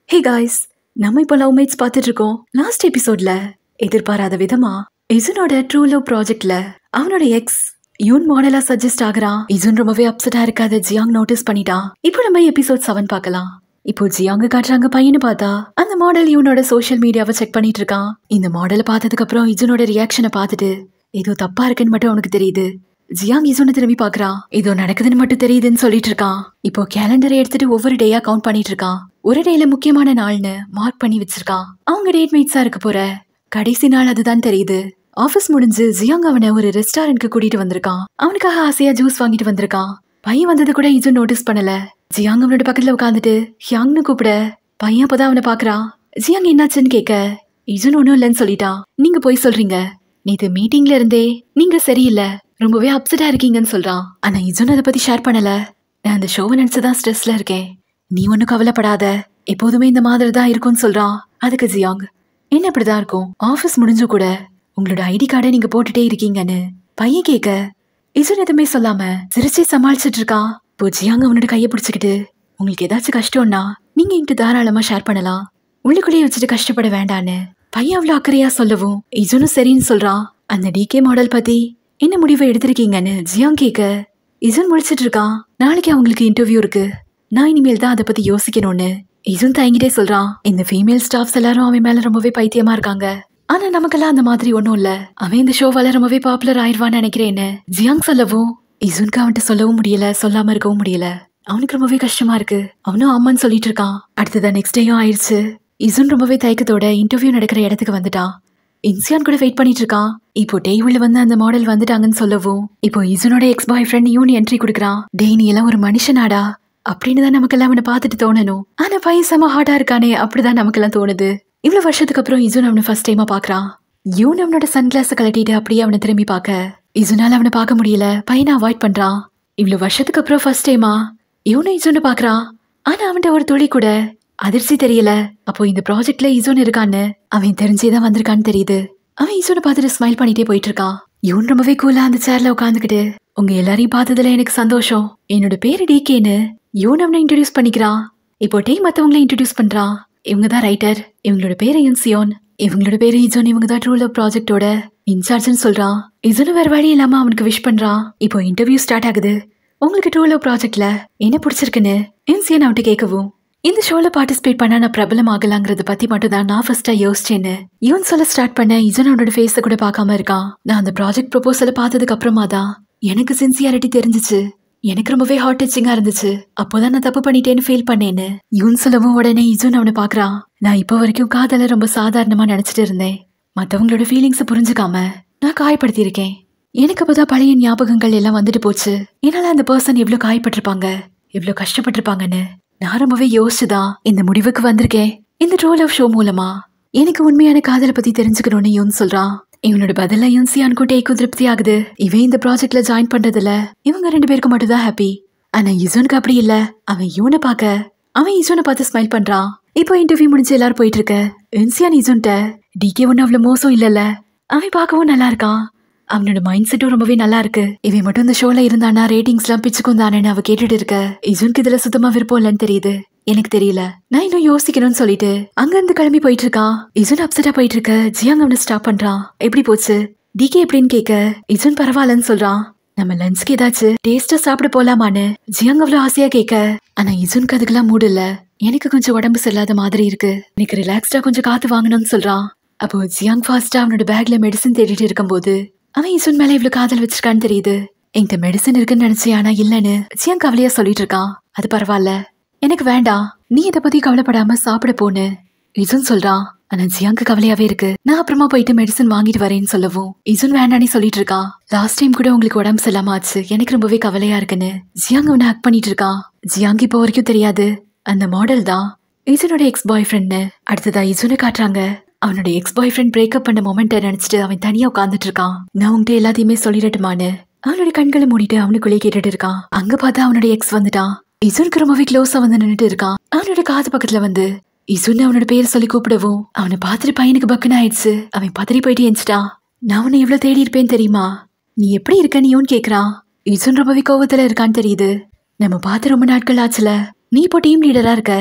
hey guys நம்ம இப்போ love mats பார்த்துட்டு இருக்கோம் லாஸ்ட் எபிசோட்ல எதிர்பாராத விதமா இசுனோட ட்ரூ லவ் ப்ராஜெக்ட்ல அவனோட எக்ஸ் யூன் மாடலா சஜஸ்ட் ஆகுறான் இசுன் ரொம்பவே அப்செட்டா இருக்காத ஜியாங் நோட்டீஸ் பண்ணிட்டான் இப்போ நம்ம எபிசோட் செவன் பார்க்கலாம் இப்போ ஜியாங்க காட்டுறாங்க பையனை பார்த்தா அந்த மாடல் இவனோட சோஷியல் மீடியாவை செக் பண்ணிட்டு இருக்கான் இந்த மாடலை பார்த்ததுக்கு அப்புறம் இஜுனோட ரியாக்ஷனை பார்த்துட்டு ஏதோ தப்பா இருக்குன்னு மட்டும் அவனுக்கு தெரியுது ஜியாங் இசுனை திரும்பி பார்க்கறான் ஏதோ நடக்குதுன்னு மட்டும் தெரியுதுன்னு சொல்லிட்டு இருக்கான் இப்போ கேலண்டரை எடுத்துட்டு ஒவ்வொரு டேயா கவுண்ட் பண்ணிட்டு இருக்கான் ஒரு டேல முக்கியமான நாள்னு மார்க் பண்ணி வச்சிருக்கான் அவங்க டேட் மேட்ஸா இருக்க போற கடைசி நாள் அதுதான் தெரியுது ஆபீஸ் முடிஞ்சு ஜியாங் அவனை ஒரு ரெஸ்டாரண்ட்க்கு கூட்டிட்டு வந்திருக்கான் அவனுக்காக ஆசையா ஜூஸ் வாங்கிட்டு வந்திருக்கான் பையன் வந்தது கூட இஜு நோட்டீஸ் பண்ணல ஜியாங் அவனோட பக்கத்துல உட்காந்துட்டு ஹியாங்னு கூப்பிட பையன் அப்பதான் அவனை பாக்குறான் ஜியாங் என்னாச்சுன்னு கேட்க இஜுன் ஒன்றும் இல்லைன்னு சொல்லிட்டான் நீங்க போய் சொல்றீங்க நேத்து மீட்டிங்ல இருந்தே நீங்க சரியில்லை ரொம்பவே அப்செட்டா இருக்கீங்கன்னு சொல்றான் ஆனா இஜுன் அதை பத்தி ஷேர் பண்ணல நான் அந்த ஷோவை நினைச்சுதான் ஸ்ட்ரெஸ்ல இருக்கேன் நீ ஒன்னும் கவலைப்படாத எப்போதுமே இந்த மாதிரி தான் இருக்கும்னு சொல்றான் அதுக்கு ஜியாங் என்ன இப்படிதான் இருக்கும் ஆபீஸ் முடிஞ்சு கூட உங்களோட ஐடி கார்டை நீங்க போட்டுட்டே இருக்கீங்கன்னு பையன் கேட்க இஜுன் எதுவுமே சொல்லாம சிரிச்சே சமாளிச்சிட்டு இருக்கான் இப்போ ஜியாங் அவனோட கையை பிடிச்சிக்கிட்டு உங்களுக்கு ஏதாச்சும் கஷ்டம்னா நீங்க என்கிட்ட தாராளமா ஷேர் பண்ணலாம் உள்ளுக்குள்ளேயே வச்சுட்டு கஷ்டப்பட வேண்டான்னு பையன் அவ்வளோ அக்கறையா சொல்லவும் இஜுனும் சரின்னு சொல்றான் அந்த டிகே மாடல் பத்தி என்ன முடிவை எடுத்திருக்கீங்கன்னு ஜியாங் கேட்க இஜுன் முடிச்சிட்டு இருக்கான் நாளைக்கு அவங்களுக்கு இன்டர்வியூ இருக்கு நான் இனிமேல் தான் அதை பத்தி யோசிக்கணும்னு இஜுன் தயங்கிட்டே சொல்றான் இந்த ஃபீமேல் ஸ்டாஃப்ஸ் எல்லாரும் அவன் மேல ரொம்பவே பைத்தியமா இருக்காங்க ஆனா நமக்கெல்லாம் அந்த மாதிரி ஒண்ணும் இல்ல அவன் இந்த ஷோவால ரொம்பவே பாப்புலர் ஆயிடுவான்னு நினைக்கிறேன்னு ஜியாங் சொல்லவும் இசுனுக்கு அவன்கிட்ட சொல்லவும் முடியல சொல்லாம இருக்கவும் முடியல அவனுக்கு ரொம்பவே கஷ்டமா இருக்கு அவனும் ஆமான்னு சொல்லிட்டு இருக்கான் அடுத்ததான் நெக்ஸ்ட் டேயும் ஆயிடுச்சு இசுன் ரொம்பவே தயக்கத்தோட இன்டர்வியூ நடக்கிற இடத்துக்கு வந்துட்டான் இன்சியான் கூட வெயிட் பண்ணிட்டு இருக்கான் இப்போ டே உள்ள வந்து அந்த மாடல் வந்துட்டாங்கன்னு சொல்லவும் இப்போ இசுனோட எக்ஸ் பாய் ஃப்ரெண்ட் யூனி என்ட்ரி கொடுக்குறான் டேய் நீ எல்லாம் ஒரு மனுஷனாடா அப்படின்னு தான் நமக்கெல்லாம் அவனை பார்த்துட்டு தோணணும் ஆனா பையன் செம ஹார்டா இருக்கானே அப்படிதான் நமக்கெல்லாம் தோணுது இவ்வளவு வருஷத்துக்கு அப்புறம் இசுன் அவனை ஃபர்ஸ்ட் டைமா பாக்குறான் யூன் அவனோட சன் கிளாஸை கலட்டிட்டு அப்படியே அவனை திரும்பி பார்க்க இசுனால அவனை பார்க்க முடியல பையனை அவாய்ட் பண்றான் இவ்வளவு வருஷத்துக்கு அப்புறம் ஃபர்ஸ்ட் டைமா இவனும் இசுன்னு பாக்குறான் ஆனா அவன்கிட்ட ஒரு துளி கூட அதிர்ச்சி தெரியல அப்போ இந்த ப்ராஜெக்ட்ல இசுன் இருக்கான்னு அவன் தெரிஞ்சேதான் வந்திருக்கான்னு தெரியுது அவன் இசுனை பார்த்துட்டு ஸ்மைல் பண்ணிட்டே போயிட்டு இருக்கான் இவன் ரொம்பவே கூலா அந்த சேர்ல உட்காந்துக்கிட்டு உங்க எல்லாரையும் பார்த்ததுல எனக்கு சந்தோஷம் என்னோட பேரு டிகேன்னு இவன் அவனை இன்ட்ரடியூஸ் பண்ணிக்கிறான் இப்போ டே மத்தவங்கள இன்ட்ரடியூஸ் பண்றான் இவங்க தான் ரைட்டர் இவங்களோட பேரு யுன்சியோன் இவங்களோட பேரு இஜோன் இவங்க தான் ட்ரூ ப்ராஜெக்டோட இன்சார்ஜ்னு சொல்றான் இஜோனு வேற வழி இல்லாம அவனுக்கு விஷ் பண்றான் இப்போ இன்டர்வியூ ஸ்டார்ட் ஆகுது உங்களுக்கு ட்ரூ ப்ராஜெக்ட்ல என்ன பிடிச்சிருக்குன்னு இன்சியன் அவன்கிட்ட கேட்கவும் இந்த ஷோல பார்ட்டிசிபேட் பண்ணா நான் பிரபலம் ஆகலாங்கிறத பத்தி மட்டும் தான் நான் ஃபர்ஸ்டா யோசிச்சேன்னு இவன் சொல்ல ஸ்டார்ட் பண்ண இஜன் அவனோட ஃபேஸ கூட பார்க்காம இருக்கான் நான் அந்த ப்ராஜெக்ட் ப்ரொபோசலை பார்த்ததுக்கு அப்புறமா தான் எனக்கு சின்சியாரிட்டி தெரிஞ்சுச்சு எனக்கு ரொம்பவே ஹார்ட் டச்சிங்கா இருந்துச்சு அப்போதான் நான் தப்பு பண்ணிட்டேன்னு ஃபீல் பண்ணேன்னு இவன் சொல்லவும் உடனே இஜுன் அவனை பாக்குறான் நான் இப்போ வரைக்கும் காதல ரொம்ப சாதாரணமா நினைச்சிட்டு இருந்தேன் மத்தவங்களோட ஃபீலிங்ஸை புரிஞ்சுக்காம நான் காயப்படுத்தியிருக்கேன் எனக்கு அப்பதான் பழைய ஞாபகங்கள் எல்லாம் வந்துட்டு போச்சு என்னால அந்த பர்சன் எவ்வளவு காயப்பட்டிருப்பாங்க எவ்வளவு கஷ்டப்பட்டிருப்பாங்கன்னு நான் ரொம்பவே யோசிச்சுதான் இந்த முடிவுக்கு வந்திருக்கேன் இந்த ட்ரோல் ஆஃப் ஷோ மூலமா எனக்கு உண்மையான காதலை பத்தி தெரிஞ்சுக்கணும்னு இவன் சொல்றான் இவனோட பதில யுன்சியானுக்கும் டேக்கும் திருப்தி ஆகுது இவன் இந்த ப்ராஜெக்ட்ல ஜாயின் பண்றதுல இவங்க ரெண்டு பேருக்கு மட்டும் தான் ஹாப்பி ஆனா இசுனுக்கு அப்படி இல்ல அவன் இவனை பார்க்க அவன் இசுனை பார்த்து ஸ்மைல் பண்றான் இப்போ இன்டர்வியூ முடிஞ்சு எல்லாரும் போயிட்டு இருக்க இன்சியான் இசுன்ட்ட டிகே ஒன்னும் அவ்வளவு மோசம் இல்லல்ல அவன் பார்க்கவும் நல்லா இருக்கான் அவனோட மைண்ட் செட்டும் ரொம்பவே நல்லா இருக்கு இவன் மட்டும் இந்த ஷோல இருந்தானா ரேட்டிங்ஸ் எல்லாம் பிச்சுக்கும் தானேன்னு அவ கேட்டுட்டு இருக்க இசுனுக்கு இதுல சுத்தமா விருப்பம் இல்லைன்னு தெரியுது எனக்கு தெரியல நான் இன்னும் யோசிக்கணும்னு சொல்லிட்டு அங்க இருந்து கிளம்பி போயிட்டு இருக்கான் இசுன் அப்செட்டா போயிட்டு இருக்க ஜியாங் அவனை ஸ்டாப் பண்றான் எப்படி போச்சு டிகே எப்படின்னு கேட்க இசுன் பரவாயில்லன்னு சொல்றான் நம்ம லஞ்ச்க்கு ஏதாச்சும் டேஸ்டா சாப்பிட போலாமான்னு ஜியாங் அவ்வளவு ஆசையா கேட்க ஆனா இசுனுக்கு அதுக்கெல்லாம் மூடு இல்ல எனக்கு கொஞ்சம் உடம்பு சரியில்லாத மாதிரி இருக்கு எனக்கு ரிலாக்ஸ்டா கொஞ்சம் காத்து வாங்கணும்னு சொல்றான் அப்போ ஜியாங் ஃபாஸ்டா அவனோட பேக்ல மெடிசன் தேடிட்டு இருக்கும்போது அவன் இசுன் மேல இவ்வளவு காதல் வச்சிருக்கான்னு தெரியுது என்கிட்ட மெடிசன் இருக்குன்னு நினைச்சேன் ஆனா இல்லன்னு ஜியாங் கவலையா சொல்லிட்டு இருக்கான் அது பரவாயில்ல எனக்கு வேண்டாம் நீ இதை பத்தி கவலைப்படாம சாப்பிட போன்னு இசுன் சொல்றான் ஆனா ஜியாங்க்கு கவலையாவே இருக்கு நான் அப்புறமா போயிட்டு மெடிசன் வாங்கிட்டு வரேன்னு சொல்லவும் இசுன் வேண்டானே சொல்லிட்டு இருக்கான் லாஸ்ட் டைம் கூட உங்களுக்கு உடம்பு சரியில்லாம ஆச்சு எனக்கு ரொம்பவே கவலையா இருக்குன்னு ஜியாங் அவனை ஹக் பண்ணிட்டு இருக்கான் ஜியாங் இப்போ வரைக்கும் தெரியாது அந்த மாடல் தான் இசுனோட எக்ஸ் பாய் ஃப்ரெண்ட்னு அடுத்ததா இசுனை காட்டுறாங்க அவனோட எக்ஸ் பாய் ஃப்ரெண்ட் பிரேக்கப் பண்ண மொமெண்ட்டை நினைச்சிட்டு அவன் தனியா உட்காந்துட்டு இருக்கான் நான் உங்ககிட்ட எல்லாத்தையுமே சொல்லிடட்டுமான்னு அவனோட கண்களை மூடிட்டு அவனுக்குள்ளே கேட்டுட்டு இருக்கான் அங்க பார்த்தா அவனோட எக்ஸ் வந்துட்டான் இசுனுக்கு ரொம்பவே க்ளோஸா வந்து நின்னுட்டு இருக்கான் அவனோட காது பக்கத்துல வந்து இசுன்னு அவனோட பேர் சொல்லி கூப்பிடவும் அவனை பார்த்துட்டு பையனுக்கு பக்குன்னு ஆயிடுச்சு அவன் பதறி போயிட்டு எஞ்சிட்டான் நான் உன்னை எவ்வளவு தேடி இருப்பேன்னு தெரியுமா நீ எப்படி இருக்க நீயும் கேக்குறான் இசுன் ரொம்பவே கோவத்துல இருக்கான்னு தெரியுது நம்ம பார்த்து ரொம்ப நாட்கள் ஆச்சுல நீ இப்போ டீம் லீடரா இருக்க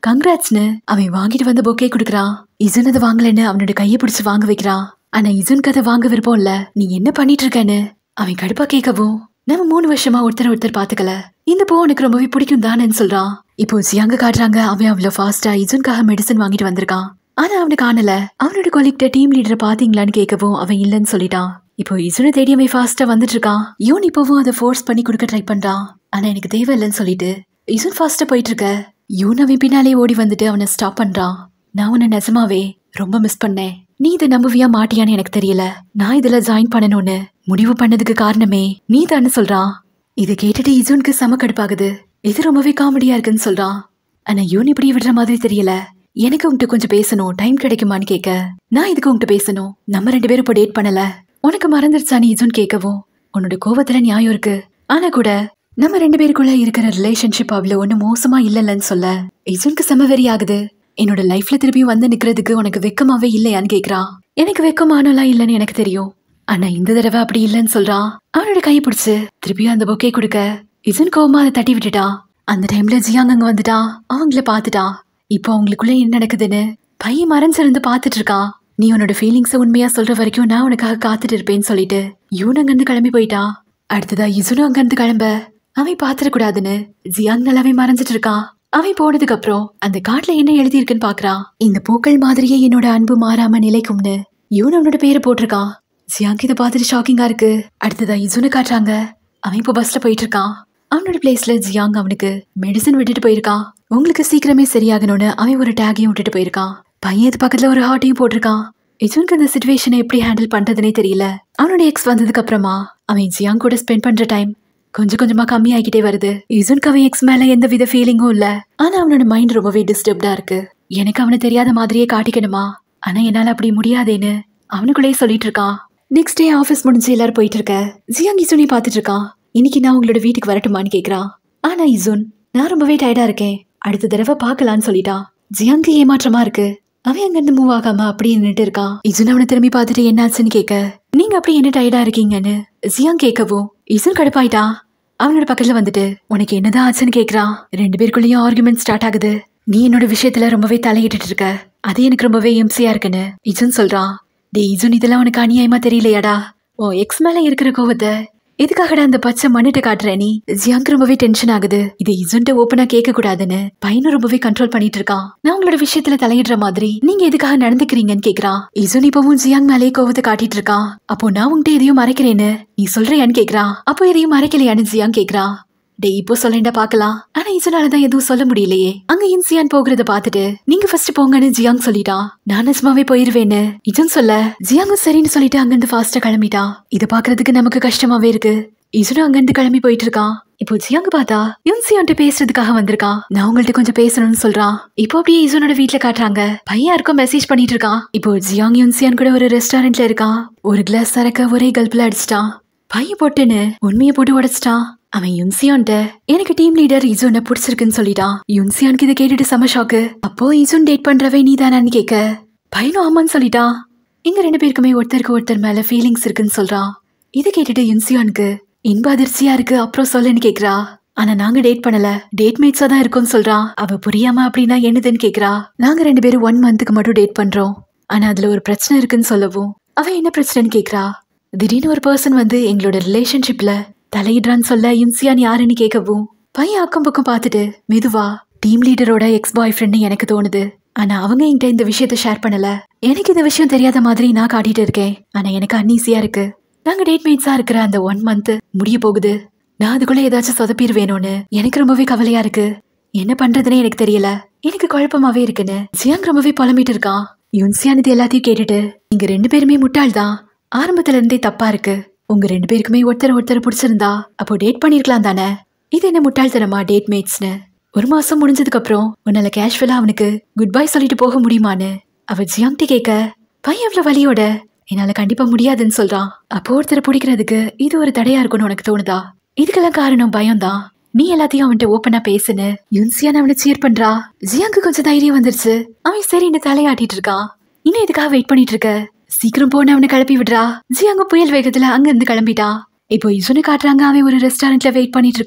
கங்க்ராட்ஸ்னு அவன் வாங்கிட்டு வந்த பொக்கே கொடுக்குறான் இசுன் அதை வாங்கலன்னு அவனோட கையை பிடிச்சு வாங்க வைக்கிறான் ஆனா இசுனுக்கு அதை வாங்க விருப்பம் இல்ல நீ என்ன பண்ணிட்டு இருக்கேன்னு அவன் கடுப்பா கேட்கவும் நம்ம மூணு வருஷமா ஒருத்தர் ஒருத்தர் பாத்துக்கல இந்த பூ உனக்கு ரொம்பவே பிடிக்கும் தானேன்னு சொல்றான் இப்போ ஜியாங்க காட்டுறாங்க அவன் அவ்வளவு ஃபாஸ்டா இசுன்காக மெடிசன் வாங்கிட்டு வந்திருக்கான் ஆனா அவனுக்கு காணல அவனோட கொலிக்ட டீம் லீடரை பாத்தீங்களான்னு கேட்கவும் அவன் இல்லைன்னு சொல்லிட்டான் இப்போ இசுனை தேடி அவன் ஃபாஸ்டா வந்துட்டு இருக்கான் யூன் இப்பவும் அதை ஃபோர்ஸ் பண்ணி கொடுக்க ட்ரை பண்றான் ஆனா எனக்கு தேவையில்லைன்னு சொல்லிட்டு இசுன் ஃபாஸ்டா போயிட்டு இருக்க யூன் அவன் பின்னாலே ஓடி வந்துட்டு அவனை ஸ்டாப் பண்றான் நான் உன்னை நிஜமாவே ரொம்ப மிஸ் பண்ணேன் நீ இதை நம்புவியா மாட்டியான்னு எனக்கு தெரியல நான் இதுல ஜாயின் பண்ணணும்னு முடிவு பண்ணதுக்கு காரணமே நீ தானே சொல்றான் இதை கேட்டுட்டு இசுனுக்கு செம கடுப்பாகுது இது ரொம்பவே காமெடியா இருக்குன்னு சொல்றான் ஆனா யூன் இப்படி விடுற மாதிரி தெரியல எனக்கு உன்கிட்ட கொஞ்சம் பேசணும் டைம் கிடைக்குமான்னு கேட்க நான் இதுக்கு உன்கிட்ட பேசணும் நம்ம ரெண்டு பேரும் இப்போ டேட் பண்ணல உனக்கு மறந்துருச்சான்னு இசுன் கேட்கவும் உன்னோட கோவத்துல நியாயம் இருக்கு ஆனா கூட நம்ம ரெண்டு பேருக்குள்ள இருக்கிற ரிலேஷன்ஷிப் அவ்வளவு ஒண்ணு மோசமா இல்லைன்னு சொல்ல இசுனுக்கு செம வெறி ஆகுது என்னோட லைஃப்ல திருப்பியும் வந்து நிக்கிறதுக்கு உனக்கு வெக்கமாவே இல்லையான்னு கேக்குறான் எனக்கு வெக்கமானலாம் இல்லைன்னு எனக்கு தெரியும் ஆனா இந்த தடவை அப்படி இல்லைன்னு சொல்றான் அவனோட கையை பிடிச்சு திருப்பியும் அந்த பொக்கே கொடுக்க இசுன் கோவமா அதை தட்டி விட்டுட்டான் அந்த டைம்ல ஜியாங் அங்க வந்துட்டான் அவங்கள பாத்துட்டான் இப்போ அவங்களுக்குள்ள என்ன நடக்குதுன்னு பையன் மறைஞ்சிருந்து பாத்துட்டு இருக்கான் நீ உன்னோட ஃபீலிங்ஸை உண்மையா சொல்ற வரைக்கும் நான் உனக்காக காத்துட்டு இருப்பேன்னு சொல்லிட்டு யூன் அங்கிருந்து கிளம்பி போயிட்டான் அடுத்ததா இசுனும் அங்கிருந்து கிளம்ப அவன் பாத்திரக்கூடாதுன்னு ஜியாங் நல்லாவே மறைஞ்சிட்டு இருக்கான் அவன் போனதுக்கு அப்புறம் அந்த கார்டுல என்ன எழுதியிருக்குன்னு பாக்குறான் இந்த பூக்கள் மாதிரியே என்னோட அன்பு மாறாம நிலைக்கும்னு யூன் அவனோட பேரை போட்டிருக்கான் ஜியாங் இதை பார்த்துட்டு ஷாக்கிங்கா இருக்கு அடுத்ததா இசுனை காட்டுறாங்க அவன் இப்போ பஸ்ல போயிட்டு இருக்கான் அவனோட பிளேஸ்ல ஜியாங் அவனுக்கு மெடிசன் விட்டுட்டு போயிருக்கான் உங்களுக்கு சீக்கிரமே சரியாகணும்னு அவன் ஒரு டேகையும் விட்டுட்டு போயிருக்கான் பையன் இது பக்கத்துல ஒரு ஹார்ட்டையும் போட்டிருக்கான் இஜுனுக்கு இந்த சுச்சுவேஷனை எப்படி ஹேண்டில் பண்றதுனே தெரியல அவனோட எக்ஸ் வந்ததுக்கு அப்புறமா அவன் ஜியாங் கூட ஸ்பெண்ட் பண்ற டைம் கொஞ்சம் கொஞ்சமா கம்மி ஆகிட்டே வருது இசுனுக்கு அவன் எக்ஸ் மேல எந்த வித ஃபீலிங்கும் இல்ல ஆனா அவனோட மைண்ட் ரொம்பவே டிஸ்டர்ப்டா இருக்கு எனக்கு அவனை தெரியாத மாதிரியே காட்டிக்கணுமா ஆனா என்னால அப்படி முடியாதேன்னு அவனுக்குள்ளேயே சொல்லிட்டு இருக்கான் நெக்ஸ்ட் டே ஆஃபீஸ் முடிஞ்சு எல்லாரும் போயிட்டு இருக்க ஜியாங் இசுனி பார்த்துட்டு இருக்கான் இன்னைக்கு நான் உங்களோட வீட்டுக்கு வரட்டுமான்னு கேக்குறான் ஆனா இசுன் நான் ரொம்பவே டயர்டா இருக்கேன் அடுத்த தடவை பார்க்கலான்னு சொல்லிட்டான் ஜியாங்கு ஏமாற்றமா இருக்கு அவன் அங்கிருந்து மூவ் ஆகாம அப்படியே நின்னுட்டு இருக்கான் இசுன் அவனை திரும்பி பார்த்துட்டு என்னாச்சுன்னு கேட்க நீங்க அப்படி என்ன டயர்டா இருக்கீங்கன்னு ஜியாங் கேட்கவும் இசுன் கடுப்பாயிட்டான் அவனோட பக்கத்துல வந்துட்டு உனக்கு என்னதான் ஆச்சுன்னு கேக்குறான் ரெண்டு பேருக்குள்ளேயும் ஆர்குமெண்ட் ஸ்டார்ட் ஆகுது நீ என்னோட விஷயத்துல ரொம்பவே தலையிட்டு இருக்க அது எனக்கு ரொம்பவே எம்சியா இருக்குன்னு இசுன் சொல்றான் டே இசுன் இதெல்லாம் உனக்கு அநியாயமா தெரியலையாடா ஓ எக்ஸ் மேல இருக்கிற கோவத்தை எதுக்காகடா அந்த பச்சை மண்ணிட்ட காட்டுற நீ ஜியாங்க் ரொம்பவே டென்ஷன் ஆகுது இது இசுன்ட்ட ஓப்பனா கேட்க கூடாதுன்னு பையனும் ரொம்பவே கண்ட்ரோல் பண்ணிட்டு இருக்கான் நான் உங்களோட விஷயத்துல தலையிடுற மாதிரி நீங்க எதுக்காக நடந்துக்கிறீங்கன்னு கேக்குறான் இசுன் இப்பவும் ஜியாங் மேலே கோவத்தை காட்டிட்டு இருக்கான் அப்போ நான் உன்கிட்ட எதையும் மறைக்கிறேன்னு நீ சொல்றியான்னு கேக்குறான் அப்போ எதையும் மறைக்கலையான்னு ஜியாங் கேக்குறான் டேய் இப்போ சொல்லேன்டா பாக்கலாம் ஆனா இசுனால தான் எதுவும் சொல்ல முடியலையே அங்க இன்சியான் போகிறத பார்த்துட்டு நீங்க ஃபர்ஸ்ட் போங்கன்னு ஜியாங் சொல்லிட்டான் நான் நிஜமாவே போயிருவேன்னு இஜன் சொல்ல ஜியாங்கும் சரின்னு சொல்லிட்டு அங்கிருந்து ஃபாஸ்டா கிளம்பிட்டான் இத பாக்குறதுக்கு நமக்கு கஷ்டமாவே இருக்கு இசுனும் அங்கிருந்து கிளம்பி போயிட்டு இருக்கான் இப்போ ஜியாங்க பார்த்தா யுன்சியான்ட்டு பேசுறதுக்காக வந்திருக்கான் நான் உங்கள்ட்ட கொஞ்சம் பேசணும்னு சொல்றான் இப்போ அப்படியே இசுனோட வீட்ல காட்டுறாங்க பையன் யாருக்கும் மெசேஜ் பண்ணிட்டு இருக்கான் இப்போ ஜியாங் யுன்சியான் கூட ஒரு ரெஸ்டாரண்ட்ல இருக்கான் ஒரு கிளாஸ் சரக்க ஒரே கல்ப்ல அடிச்சிட்டான் பையன் போட்டுன்னு உண்மையை போட்டு உடைச்சிட்டான் அவன் யுன்சியான்ட்ட எனக்கு டீம் லீடர் இசுனை பிடிச்சிருக்குன்னு சொல்லிட்டான் யுன்சியானுக்கு இதை கேட்டுட்டு செம ஷாக்கு அப்போ இசுன் டேட் பண்றவே நீ தானான்னு கேட்க பையனும் ஆமான்னு சொல்லிட்டான் எங்க ரெண்டு பேருக்குமே ஒருத்தருக்கு ஒருத்தர் மேல ஃபீலிங்ஸ் இருக்குன்னு சொல்றான் இதை கேட்டுட்டு யுன்சியானுக்கு இன்ப அதிர்ச்சியா இருக்கு அப்புறம் சொல்லுன்னு கேக்குறா ஆனா நாங்க டேட் பண்ணல டேட் மேட்ஸா தான் இருக்கோம்னு சொல்றான் அவ புரியாம அப்படின்னா என்னதுன்னு கேக்குறா நாங்க ரெண்டு பேரும் ஒன் மந்த்துக்கு மட்டும் டேட் பண்றோம் ஆனா அதுல ஒரு பிரச்சனை இருக்குன்னு சொல்லவும் அவ என்ன பிரச்சனைன்னு கேக்குறா திடீர்னு ஒரு பர்சன் வந்து எங்களோட ரிலேஷன்ஷிப்ல தலையிடுறான்னு சொல்ல இன்சியான் யாருன்னு கேட்கவும் பையன் அக்கம் பக்கம் பார்த்துட்டு மெதுவா டீம் லீடரோட எக்ஸ் பாய் ஃப்ரெண்ட் எனக்கு தோணுது ஆனா அவங்க என்கிட்ட இந்த விஷயத்த ஷேர் பண்ணல எனக்கு இந்த விஷயம் தெரியாத மாதிரி நான் காட்டிட்டு இருக்கேன் ஆனா எனக்கு அன்னீசியா இருக்கு நாங்க டேட் மேட்ஸா இருக்கிற அந்த ஒன் மந்த் முடிய போகுது நான் அதுக்குள்ள ஏதாச்சும் சொதப்பீர் வேணும்னு எனக்கு ரொம்பவே கவலையா இருக்கு என்ன பண்றதுனே எனக்கு தெரியல எனக்கு குழப்பமாவே இருக்குன்னு ஜியாங் ரொம்பவே புலம்பிட்டு இருக்கான் யுன்சியான் இது எல்லாத்தையும் கேட்டுட்டு நீங்க ரெண்டு பேருமே முட்டாள் தான் ஆரம்பத்துல இருந்தே தப்பா இருக்கு உங்க ரெண்டு பேருக்குமே ஒருத்தர் ஒருத்தர் பிடிச்சிருந்தா அப்போ டேட் பண்ணிருக்கலாம் தானே இது என்ன முட்டாள்தனமா டேட் மேட்ஸ்னு ஒரு மாசம் முடிஞ்சதுக்கு அப்புறம் உன்னால கேஷுவலா அவனுக்கு குட் பை சொல்லிட்டு போக முடியுமான்னு அவ ஜியாங்டி கேட்க பையன் அவ்வளவு வலியோட என்னால கண்டிப்பா முடியாதுன்னு சொல்றான் அப்போ ஒருத்தரை பிடிக்கிறதுக்கு இது ஒரு தடையா இருக்கும்னு உனக்கு தோணுதா இதுக்கெல்லாம் காரணம் பயம்தான் நீ எல்லாத்தையும் அவன்கிட்ட ஓப்பனா பேசுன்னு யுன்சியான் அவனை சீர் பண்றா ஜியாங்கு கொஞ்சம் தைரியம் வந்துருச்சு அவன் சரின்னு தலையாட்டிட்டு இருக்கான் இன்னும் இதுக்காக வெயிட் பண்ணிட்டு இருக்க சீக்கிரம் போன அவனை கிளப்பி விடுறா ஜியாங்க புயல் வேகத்துல அங்க இருந்து கிளம்பிட்டான் இப்போ இசுனு காட்டுறாங்க அவன் ஒரு ரெஸ்டாரண்ட்ல வெயிட் பண்ணிட்டு இருக்கான்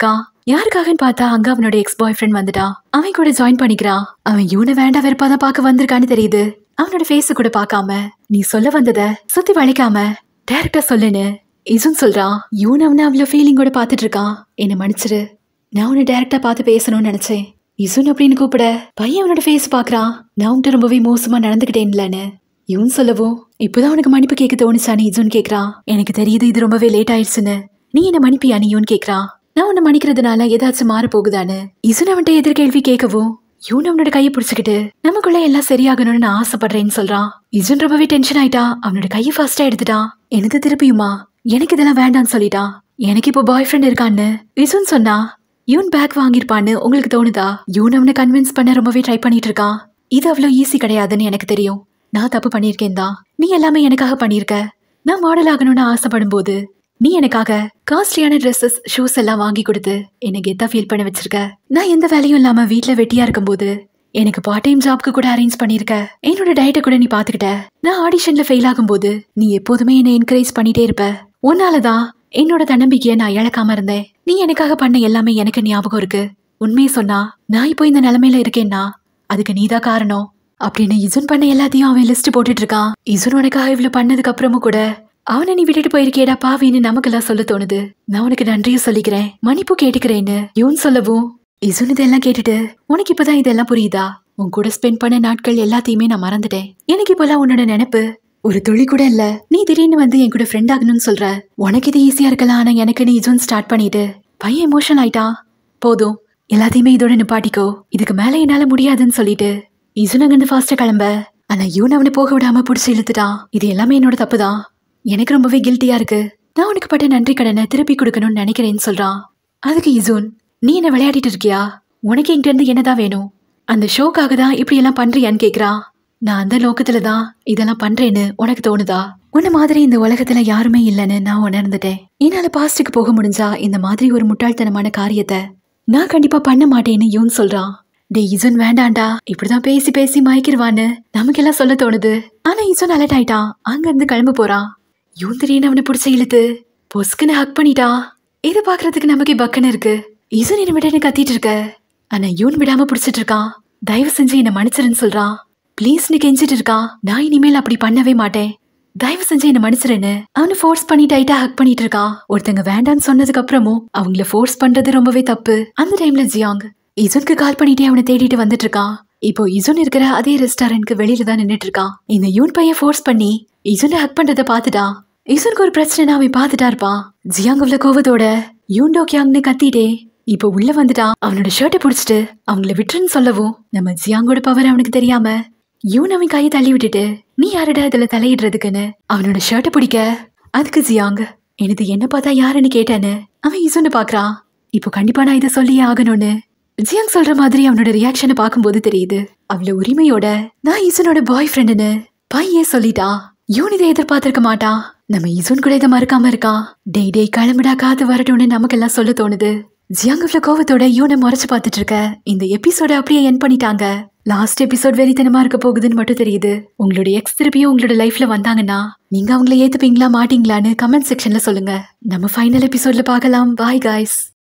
யாருக்காகன்னு பார்த்தா அங்க அவனோட எக்ஸ் பாய் ஃப்ரெண்ட் வந்துட்டான் அவன் கூட ஜாயின் பண்ணிக்கிறான் அவன் இவனை வேண்டாம் வெறுப்பாதான் பார்க்க வந்திருக்கான்னு தெரியுது அவனோட ஃபேஸ கூட பார்க்காம நீ சொல்ல வந்தத சுத்தி வளைக்காம டேரக்டா சொல்லுன்னு இசுன் சொல்றான் இவன் அவனை அவ்வளவு ஃபீலிங்கோட பார்த்துட்டு இருக்கான் என்ன மன்னிச்சிரு நான் உன்னை டேரக்டா பார்த்து பேசணும்னு நினைச்சேன் இசுன் அப்படின்னு கூப்பிட பையன் அவனோட ஃபேஸ் பார்க்கறான் நான் உன்கிட்ட ரொம்பவே மோசமா நடந்துக்கிட்டேன்லன்னு இவன் சொல்லவும் இப்போதான் உனக்கு மன்னிப்பு கேட்க தோணுச்சான்னு இசுன் கேக்குறான் எனக்கு தெரியுது இது ரொம்பவே லேட் ஆயிடுச்சுன்னு நீ என்ன மன்னிப்பியா நீ இவன் கேக்குறான் நான் உன்னை மன்னிக்கிறதுனால ஏதாச்சும் மாற போகுதான்னு இசுன் அவன்கிட்ட எதிர்கேள்வி கேட்கவும் இவன் அவனோட கையை பிடிச்சுக்கிட்டு நமக்குள்ள எல்லாம் சரியாகணும்னு நான் ஆசைப்படுறேன்னு சொல்றான் இசுன் ரொம்பவே டென்ஷன் ஆயிட்டா அவனோட கையை ஃபர்ஸ்டா எடுத்துட்டான் எனக்கு திருப்பியுமா எனக்கு இதெல்லாம் வேண்டாம்னு சொல்லிட்டான் எனக்கு இப்போ பாய் ஃப்ரெண்ட் இருக்கான்னு இசுன் சொன்னா யூன் பேக் வாங்கியிருப்பான்னு உங்களுக்கு தோணுதா யூன் அவனை கன்வின்ஸ் பண்ண ரொம்பவே ட்ரை பண்ணிட்டு இருக்கான் இது அவ்வளோ ஈஸி கிடையாதுன்னு எனக்கு தெரியும் நான் தப்பு பண்ணியிருக்கேன் தான் நீ எல்லாமே எனக்காக பண்ணியிருக்க நான் மாடல் ஆகணும்னு ஆசைப்படும் போது நீ எனக்காக காஸ்ட்லியான ட்ரெஸ்ஸஸ் ஷூஸ் எல்லாம் வாங்கி கொடுத்து என்னை கெத்தா ஃபீல் பண்ண வச்சிருக்க நான் எந்த வேலையும் இல்லாம வீட்ல வெட்டியா இருக்கும்போது எனக்கு பார்ட் டைம் ஜாப்க்கு கூட அரேஞ்ச் பண்ணிருக்க என்னோட டயட்டை கூட நீ பாத்துக்கிட்ட நான் ஆடிஷன்ல ஃபெயில் ஆகும்போது நீ எப்போதுமே என்னை என்கரேஜ் பண்ணிட்டே இருப்ப உன்னாலதான் என்னோட தன்னம்பிக்கையை நான் இழக்காம இருந்தேன் நீ எனக்காக பண்ண எல்லாமே எனக்கு ஞாபகம் இருக்கு உண்மையை சொன்னா நான் இப்போ இந்த நிலைமையில இருக்கேன்னா அதுக்கு நீதான் காரணம் அப்படின்னு இசுன் பண்ண எல்லாத்தையும் அவன் லிஸ்ட் போட்டுட்டு இருக்கான் இசுன் உனக்காக இவ்வளவு பண்ணதுக்கு அப்புறமும் கூட அவனை நீ விட்டுட்டு போயிருக்கேடா பாவின்னு நமக்கெல்லாம் சொல்ல தோணுது நான் உனக்கு நன்றியும் சொல்லிக்கிறேன் மன்னிப்பு கேட்டுக்கிறேன்னு இவன் சொல்லவும் இசுன் இதெல்லாம் கேட்டுட்டு உனக்கு இப்பதான் இதெல்லாம் புரியுதா உன் கூட ஸ்பெண்ட் பண்ண நாட்கள் எல்லாத்தையுமே நான் மறந்துட்டேன் எனக்கு இப்பெல்லாம் உன்னோட நினைப்பு ஒரு துளி கூட இல்ல நீ திடீர்னு வந்து என் கூட ஃப்ரெண்ட் ஆகணும்னு சொல்ற உனக்கு இது ஈஸியா இருக்கலாம் ஆனா எனக்கு நீ இசுன் ஸ்டார்ட் பண்ணிட்டு பையன் எமோஷன் ஆயிட்டான் போதும் எல்லாத்தையுமே இதோட நிப்பாட்டிக்கோ இதுக்கு மேல என்னால முடியாதுன்னு சொல்லிட்டு இசுன் அங்கிருந்து ஃபாஸ்டா கிளம்ப ஆனா யூன் அவனை போக விடாம புடிச்சு இழுத்துட்டான் இது எல்லாமே என்னோட தப்புதான் எனக்கு ரொம்பவே கில்ட்டியா இருக்கு நான் உனக்கு பட்ட நன்றி கடனை திருப்பி கொடுக்கணும்னு நினைக்கிறேன்னு சொல்றான் அதுக்கு இசுன் நீ என்ன விளையாடிட்டு இருக்கியா உனக்கு என்கிட்ட இருந்து என்னதான் வேணும் அந்த ஷோக்காக தான் இப்படி எல்லாம் பண்றியான்னு கேக்குறான் நான் அந்த நோக்கத்துல தான் இதெல்லாம் பண்றேன்னு உனக்கு தோணுதா உன்ன மாதிரி இந்த உலகத்துல யாருமே இல்லைன்னு நான் உணர்ந்துட்டேன் என்னால பாஸ்டுக்கு போக முடிஞ்சா இந்த மாதிரி ஒரு முட்டாள்தனமான காரியத்தை நான் கண்டிப்பா பண்ண மாட்டேன்னு யூன் சொல்றான் டே இசுன் வேண்டாண்டா இப்படிதான் பேசி பேசி மயக்கிருவான்னு நமக்கெல்லாம் சொல்ல தோணுது ஆனா இசுன் அலர்ட் ஆயிட்டான் அங்க இருந்து கிளம்ப போறான் யூன் திடீர்னு அவனை பிடிச்ச இழுத்து பொஸ்குன்னு ஹக் பண்ணிட்டான் இதை பாக்குறதுக்கு நமக்கே பக்குன்னு இருக்கு இசுன் என்ன விட கத்திட்டு இருக்க ஆனா யூன் விடாம பிடிச்சிட்டு இருக்கான் தயவு செஞ்சு என்ன மன்னிச்சிருன்னு சொல்றான் ப்ளீஸ்னு கெஞ்சிட்டு இருக்கான் நான் இனிமேல் அப்படி பண்ணவே மாட்டேன் தயவு செஞ்சு என்ன மன்னிச்சிருன்னு அவனை ஃபோர்ஸ் பண்ணி டைட்டா ஹக் பண்ணிட்டு இருக்கான் ஒருத்தங்க வேண்டான்னு சொன்னதுக்கு அப்புறமும் அவங்கள ஃபோர்ஸ் பண்றது ரொம்பவே தப்பு அந்த டைம்ல ஜியாங் இசுனுக்கு கால் பண்ணிட்டே அவனை தேடிட்டு வந்துட்டு இருக்கான் இப்போ இசுன் இருக்கிற அதே ரெஸ்டாரண்ட்க்கு வெளியில தான் நின்னுட்டு இருக்கான் இந்த யூன் பையன் ஃபோர்ஸ் பண்ணி இசுனை ஹக் பண்றத பாத்துட்டான் இசுனுக்கு ஒரு பிரச்சனை அவன் பாத்துட்டா இருப்பான் ஜியாங் அவ்வளவு கோவத்தோட யூண்டோ கியாங்னு கத்திட்டே இப்போ உள்ள வந்துட்டான் அவனோட ஷர்ட்டை பிடிச்சிட்டு அவங்கள விட்டுருன்னு சொல்லவும் நம்ம ஜியாங்கோட பவர் அவனுக்கு தெரியாம யூன் அவன் கையை தள்ளி விட்டுட்டு நீ யாருடா இதுல தலையிடுறதுக்குன்னு அவனோட ஷர்ட்டை பிடிக்க அதுக்கு ஜியாங் எனது என்ன பார்த்தா யாருன்னு கேட்டான்னு அவன் இசுன்னு பாக்குறான் இப்போ கண்டிப்பா நான் இதை சொல்லியே ஆகணும்னு ஜியாங் சொல்ற மாதிரி அவனோட ரியாக்ஷனை பார்க்கும்போது தெரியுது அவள உரிமையோட நான் இசுனோட பாய் ஃப்ரெண்டுன்னு பையன் சொல்லிட்டா யூன் இதை எதிர்பார்த்திருக்க மாட்டான் நம்ம இசுன் கூட இதை மறக்காம இருக்கான் டேய் டேய் கிளம்புடா காத்து வரட்டும்னு நமக்கெல்லாம் சொல்ல தோணுது ஜியாங் இவ்வளவு கோவத்தோட யூனை முறைச்சு பார்த்துட்டு இருக்க இந்த எபிசோட அப்படியே என் பண்ணிட்டாங்க லாஸ்ட் எபிசோட் வெறித்தனமா இருக்க போகுதுன்னு மட்டும் தெரியுது உங்களோட எக்ஸ் திருப்பியும் உங்களோட லைஃப்ல வந்தாங்கன்னா நீங்க அவங்கள ஏத்துப்பீங்களா மாட்டீங்களான்னு கமெண்ட் செக்ஷன்ல சொல்லுங்க நம்ம ஃபைனல் எபிசோட்ல பார்க்கலாம் பாய் காய்ஸ்